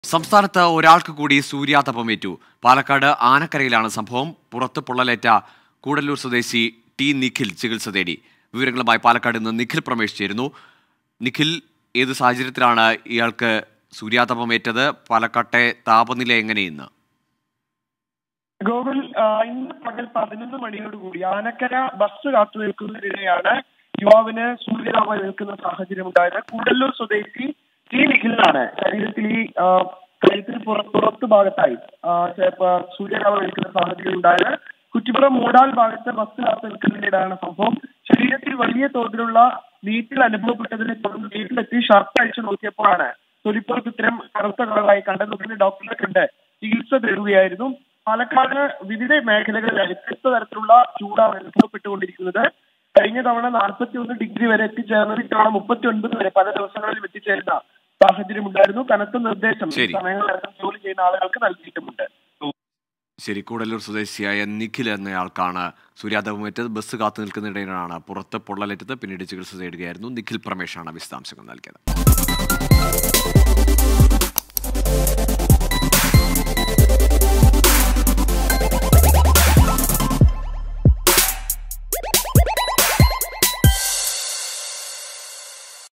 സംസ്ഥാനത്ത് ഒരാൾക്ക് കൂടി സൂര്യാതപമേറ്റു പാലക്കാട് ആനക്കരയിലാണ് സംഭവം പുറത്ത് പൊള്ളലേറ്റ കൂടല്ലൂർ സ്വദേശി ടി നിഖിൽ ചികിത്സ തേടി വിവരങ്ങളുമായി പാലക്കാട് നിന്ന് നിഖിൽ പ്രമേഷ് ചേരുന്നു നിഖിൽ ഏത് സാഹചര്യത്തിലാണ് ഇയാൾക്ക് സൂര്യാതപമേറ്റത് പാലക്കാട്ടെ താപനില എങ്ങനെയെന്ന് ഗോകുൽ ആ, ഇന്ന് പകൽ പതിനൊന്ന് മണിയോടുകൂടി ആനക്കര ബസ് കാത്തു നിൽക്കുന്നതിനിടെയാണ് യുവാവിന് സൂര്യതാപം നിൽക്കുന്ന സാഹചര്യം ഉണ്ടായത് കൂടല്ലൂർ സ്വദേശി ടി നിഖിലിനാണ് ശരീരത്തിൽ ഈ ആ, കഴുത്തിന് പുറ- പുറത്തു ഭാഗത്തായി ആ, ചെ- ആ, സൂര്യതാപം നിൽക്കുന്ന സാഹചര്യം ഉണ്ടായത് കുറ്റിപ്പുറം മൂടാൽ ഭാഗത്ത് ബസ് കാത്തു നിൽക്കുന്നതിനിടെയാണ് സംഭവം ശരീരത്തിൽ വലിയ തോതിലുള്ള നീറ്റൽ അനുഭവപ്പെട്ടതിനെ തുടർന്ന് വീട്ടിലെത്തി ഷർട്ട് അഴിച്ചു നോക്കിയപ്പോഴാണ് തൊലിപ്പുറത്ത് ഇത്തരം കറുത്ത കളറായി കണ്ടത് ഉടനെ ഡോക്ടറെ കണ്ട് ചികിത്സ തേടുകയായിരുന്നു പാലക്കാട് വിവിധ മേഖലകളിൽ വ്യത്യസ്ത തരത്തിലുള്ള ചൂടാണ് അനുഭവപ്പെട്ടുകൊണ്ടിരിക്കുന്നത് കഴിഞ്ഞ തവണ നാൽപ്പത്തി ഒന്ന് ഡിഗ്രി വരെ എത്തിച്ചേർന്നത് ഇത്തവണ മുപ്പത്തി ഒൻപത് വരെ പല ദിവസങ്ങളിലും എത്തിച്ചേരുന്ന സാഹചര്യം ഉണ്ടായിരുന്നു കനത്ത നിർദ്ദേശം ഈ ശരി. സമയങ്ങളിലടക്കം ജോലി ചെയ്യുന്ന ആളുകൾക്ക് നൽകിയിട്ടുമുണ്ട് ശരി കൂടല്ലൂർ സ്വദേശിയായ നിഖിൽ എന്നയാൾക്കാണ് സൂര്യാതപമേറ്റത് ബസ് കാത്തു നിൽക്കുന്നതിനിടെയാണ് പുറത്ത് പൊള്ളലേറ്റത് പിന്നീട് ചികിത്സ തേടുകയായിരുന്നു നിഖിൽ പ്രമേഷാണ് വിശദാംശങ്ങൾ നൽകിയത്